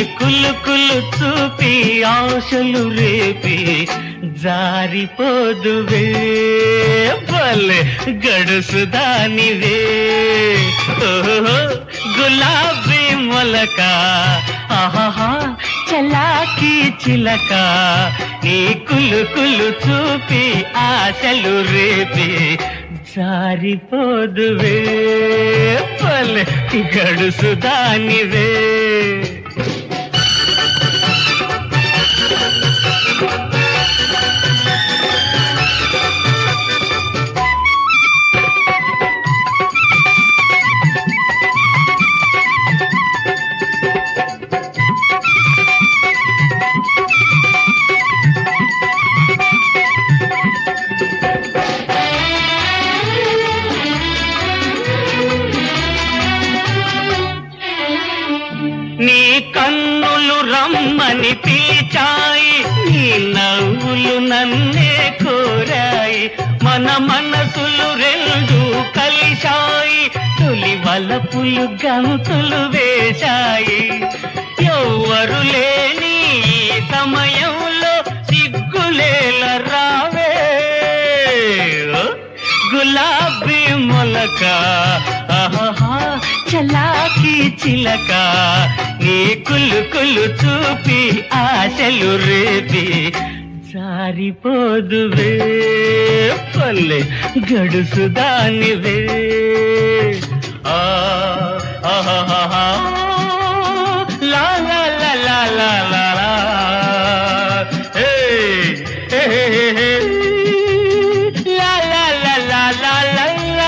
కులుకులు చూపి ఆశలు రేపి జారిపోదువే భలే గడుసు దానివే ఓహో గులాబీ మొలక ఆహా చలాకి చిలక నీ కులుకులు చూపి ఆశలు రేపి జారిపోదువే పల్లె గడుసు దానివే నీ కన్నులు రమ్మని పిలిచాయి నీ నవ్వులు నన్నే కోరాయి మన మనసులు రెండు కలిశాయి తొలి వలపులు గంతులు వేశాయి ఎవ్వరు లేని ఈ సమయంలో సిగ్గులేల రావే గులాబీ మొలక ఆహా చలాకి చిలక నీ కులు కులు చూపి ఆశలు రేపి జారిపోదువే పల్లె గడుసు దానివే ఆ ఆహాహా లా లా లా లా లా లా లా హే హే హే హే లా లా లా లా లా లా లా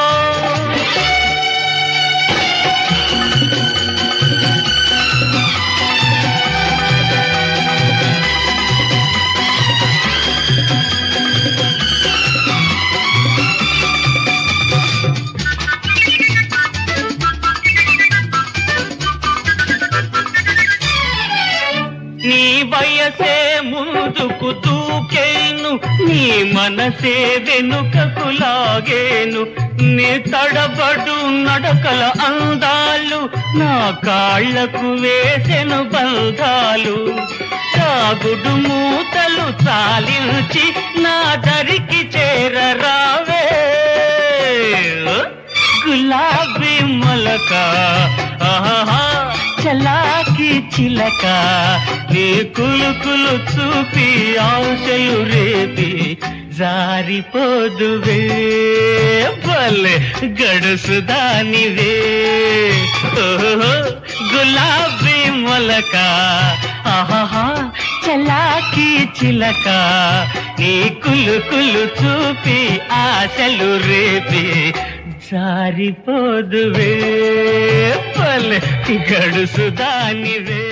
నీ వయసే ముందుకు దూకేను నీ మనసే వెనుకకు లాగేను నీ తడబడు నడకల అందాలు నా కాళ్లకు వేసెను బంధాలు సాగుడు మూతలు చాలించి నా దరికి చేరరావే గులాబీ మొలక ఆహా చలాకి చిలక నీ కులుకులు చూపి ఆశలు రేపి జారిపోదువే భలే గడుసు దానివే ఓహో గులాబీ మొలక ఆహా చలాకి చిలక నీ కులుకులు చూపి ఆశలు రేపి జారిపోదువే పల్లె గడుసు దానివే